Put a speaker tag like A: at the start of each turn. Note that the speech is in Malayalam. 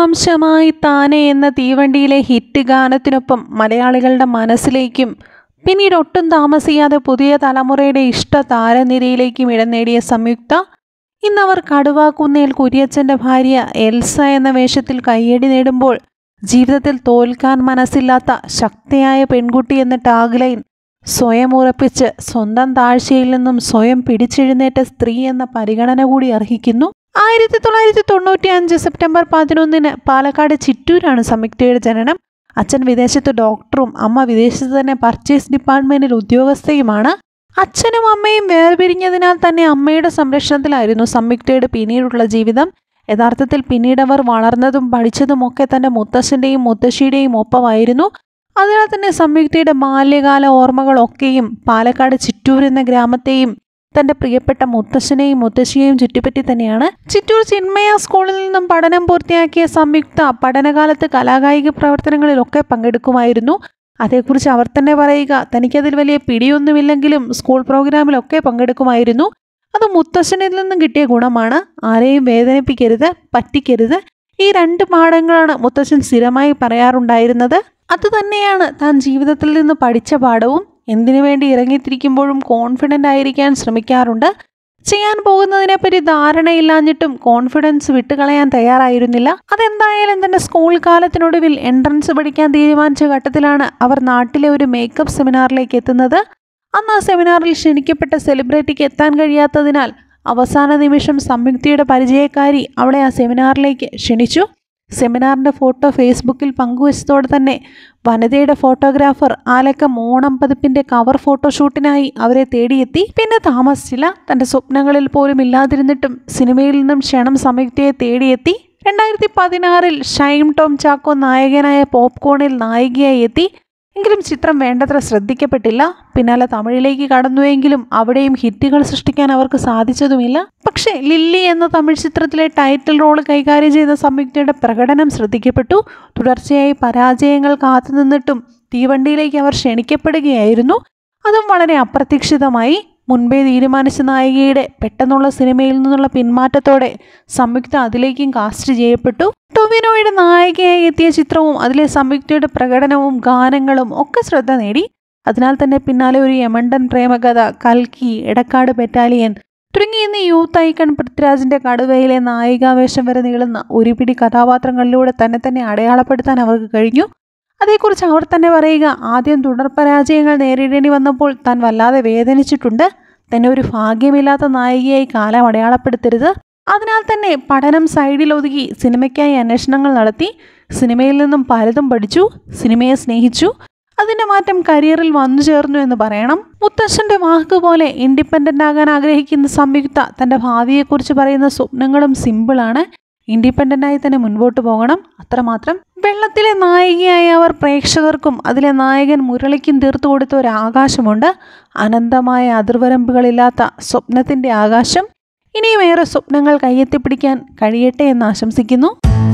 A: ആകാംക്ഷമായി താനെ എന്ന തീവണ്ടിയിലെ ഹിറ്റ് ഗാനത്തിനൊപ്പം മലയാളികളുടെ മനസ്സിലേക്കും പിന്നീട് ഒട്ടും താമസിയാതെ പുതിയ തലമുറയുടെ ഇഷ്ട താരനിരയിലേക്കും ഇടം നേടിയ സംയുക്ത ഇന്നവർ കടുവാക്കുന്നേൽ കുര്യച്ചൻ്റെ ഭാര്യ എൽസ എന്ന വേഷത്തിൽ കയ്യടി നേടുമ്പോൾ ജീവിതത്തിൽ തോൽക്കാൻ മനസ്സില്ലാത്ത ശക്തിയായ പെൺകുട്ടി എന്ന ടാഗ്ലൈൻ സ്വയം ഉറപ്പിച്ച് സ്വന്തം താഴ്ചയിൽ നിന്നും സ്വയം പിടിച്ചെഴുന്നേറ്റ സ്ത്രീ എന്ന പരിഗണന കൂടി അർഹിക്കുന്നു ആയിരത്തി തൊള്ളായിരത്തി തൊണ്ണൂറ്റി അഞ്ച് സെപ്റ്റംബർ പതിനൊന്നിന് പാലക്കാട് ചിറ്റൂരാണ് സംയുക്തയുടെ ജനനം അച്ഛൻ വിദേശത്ത് ഡോക്ടറും അമ്മ വിദേശത്ത് തന്നെ പർച്ചേസ് ഡിപ്പാർട്ട്മെന്റിൽ ഉദ്യോഗസ്ഥയുമാണ് അച്ഛനും അമ്മയും വേർപിരിഞ്ഞതിനാൽ തന്നെ അമ്മയുടെ സംരക്ഷണത്തിലായിരുന്നു സംയുക്തയുടെ പിന്നീടുള്ള ജീവിതം യഥാർത്ഥത്തിൽ പിന്നീട് അവർ വളർന്നതും പഠിച്ചതും ഒക്കെ തൻ്റെ മുത്തശ്ശൻ്റെയും മുത്തശ്ശിയുടെയും ഒപ്പമായിരുന്നു അതിനാൽ തന്നെ സംയുക്തയുടെ ബാല്യകാല ഓർമ്മകളൊക്കെയും പാലക്കാട് ചിറ്റൂർ എന്ന ഗ്രാമത്തെയും തൻ്റെ പ്രിയപ്പെട്ട മുത്തശ്ശനെയും മുത്തശ്ശിയെയും ചുറ്റിപ്പറ്റി തന്നെയാണ് ചിറ്റൂർ ചിന്മയ സ്കൂളിൽ നിന്നും പഠനം പൂർത്തിയാക്കിയ സംയുക്ത പഠനകാലത്ത് കലാകായിക പ്രവർത്തനങ്ങളിലൊക്കെ പങ്കെടുക്കുമായിരുന്നു അതേക്കുറിച്ച് അവർ തന്നെ പറയുക തനിക്കതിൽ വലിയ പിടിയൊന്നുമില്ലെങ്കിലും സ്കൂൾ പ്രോഗ്രാമിലൊക്കെ പങ്കെടുക്കുമായിരുന്നു അത് മുത്തശ്ശനിൽ നിന്നും കിട്ടിയ ഗുണമാണ് ആരെയും വേദനിപ്പിക്കരുത് പറ്റിക്കരുത് ഈ രണ്ട് പാഠങ്ങളാണ് മുത്തശ്ശൻ സ്ഥിരമായി പറയാറുണ്ടായിരുന്നത് അത് തന്നെയാണ് താൻ ജീവിതത്തിൽ നിന്ന് പഠിച്ച പാഠവും എന്തിനു വേണ്ടി ഇറങ്ങിത്തിരിക്കുമ്പോഴും കോൺഫിഡൻ്റ് ആയിരിക്കാൻ ശ്രമിക്കാറുണ്ട് ചെയ്യാൻ പോകുന്നതിനെപ്പറ്റി ധാരണയില്ലാഞ്ഞിട്ടും കോൺഫിഡൻസ് വിട്ടുകളയാൻ തയ്യാറായിരുന്നില്ല അതെന്തായാലും തന്റെ സ്കൂൾ കാലത്തിനൊടുവിൽ എൻട്രൻസ് പഠിക്കാൻ തീരുമാനിച്ച ഘട്ടത്തിലാണ് അവർ നാട്ടിലെ ഒരു മേക്കപ്പ് സെമിനാറിലേക്ക് എത്തുന്നത് അന്ന് ആ സെമിനാറിൽ ക്ഷണിക്കപ്പെട്ട സെലിബ്രിറ്റിക്ക് എത്താൻ കഴിയാത്തതിനാൽ അവസാന നിമിഷം സംയുക്തയുടെ പരിചയക്കാരി അവളെ ആ സെമിനാറിലേക്ക് ക്ഷണിച്ചു സെമിനാറിൻ്റെ ഫോട്ടോ ഫേസ്ബുക്കിൽ പങ്കുവച്ചതോടെ തന്നെ വനിതയുടെ ഫോട്ടോഗ്രാഫർ ആലക്കം ഓണം പതിപ്പിന്റെ കവർ ഫോട്ടോഷൂട്ടിനായി അവരെ തേടിയെത്തി പിന്നെ താമസിച്ചില്ല തന്റെ സ്വപ്നങ്ങളിൽ പോലും ഇല്ലാതിരുന്നിട്ടും സിനിമയിൽ നിന്നും ക്ഷണം സംയുക്തയെ തേടിയെത്തി രണ്ടായിരത്തി പതിനാറിൽ ഷൈം ടോം ചാക്കോ നായകനായ പോപ്കോണിൽ നായികയായി എത്തി എങ്കിലും ചിത്രം വേണ്ടത്ര ശ്രദ്ധിക്കപ്പെട്ടില്ല പിന്നാലെ തമിഴിലേക്ക് കടന്നുവെങ്കിലും അവിടെയും ഹിറ്റുകൾ സൃഷ്ടിക്കാൻ അവർക്ക് സാധിച്ചതുമില്ല പക്ഷേ ലില്ലി എന്ന തമിഴ് ചിത്രത്തിലെ ടൈറ്റിൽ റോൾ കൈകാര്യം ചെയ്ത സംയുക്തയുടെ പ്രകടനം ശ്രദ്ധിക്കപ്പെട്ടു തുടർച്ചയായി പരാജയങ്ങൾ കാത്തുനിന്നിട്ടും തീവണ്ടിയിലേക്ക് അവർ ക്ഷണിക്കപ്പെടുകയായിരുന്നു അതും വളരെ അപ്രതീക്ഷിതമായി മുൻപേ തീരുമാനിച്ച നായികയുടെ പെട്ടെന്നുള്ള സിനിമയിൽ നിന്നുള്ള പിന്മാറ്റത്തോടെ സംയുക്ത അതിലേക്കും കാസ്റ്റ് ചെയ്യപ്പെട്ടു ടൊവിനോയുടെ നായികയായി എത്തിയ ചിത്രവും അതിലെ സംയുക്തയുടെ പ്രകടനവും ഗാനങ്ങളും ഒക്കെ ശ്രദ്ധ നേടി അതിനാൽ തന്നെ പിന്നാലെ ഒരു യമണ്ടൻ പ്രേമകഥ കൽക്കി എടക്കാട് ബറ്റാലിയൻ തുടങ്ങി ഇന്ന് യൂത്ത് ഐക്കൺ പൃഥ്വിരാജിന്റെ കടുവയിലെ നായികാവേശം വരെ നീളുന്ന ഒരു പിടി കഥാപാത്രങ്ങളിലൂടെ തന്നെ തന്നെ അടയാളപ്പെടുത്താൻ അവർക്ക് കഴിഞ്ഞു അതേക്കുറിച്ച് അവർ തന്നെ പറയുക ആദ്യം തുടർ പരാജയങ്ങൾ നേരിടേണ്ടി വന്നപ്പോൾ താൻ വല്ലാതെ വേദനിച്ചിട്ടുണ്ട് തന്നെ ഒരു ഭാഗ്യമില്ലാത്ത നായികയായി കാലം അടയാളപ്പെടുത്തരുത് അതിനാൽ തന്നെ പഠനം സൈഡിൽ ഒതുക്കി സിനിമയ്ക്കായി അന്വേഷണങ്ങൾ നടത്തി സിനിമയിൽ നിന്നും പലതും പഠിച്ചു സിനിമയെ സ്നേഹിച്ചു അതിൻ്റെ മാറ്റം കരിയറിൽ വന്നു ചേർന്നു എന്ന് പറയണം മുത്തശ്ശൻ്റെ വാക്ക് പോലെ ഇൻഡിപെൻഡൻ്റ് ആകാൻ ആഗ്രഹിക്കുന്ന സംയുക്ത തൻ്റെ ഭാവിയെക്കുറിച്ച് പറയുന്ന സ്വപ്നങ്ങളും സിമ്പിളാണ് ഇൻഡിപെൻഡൻ്റായി തന്നെ മുൻപോട്ട് പോകണം അത്രമാത്രം വെള്ളത്തിലെ നായികയായ അവർ പ്രേക്ഷകർക്കും അതിലെ നായകൻ മുരളിക്കും തീർത്തു കൊടുത്ത ഒരു ആകാശമുണ്ട് അനന്തമായ അതിർവരമ്പുകളില്ലാത്ത സ്വപ്നത്തിൻ്റെ ആകാശം ഇനിയും ഏറെ സ്വപ്നങ്ങൾ കയ്യെത്തിപ്പിടിക്കാൻ കഴിയട്ടെ എന്ന് ആശംസിക്കുന്നു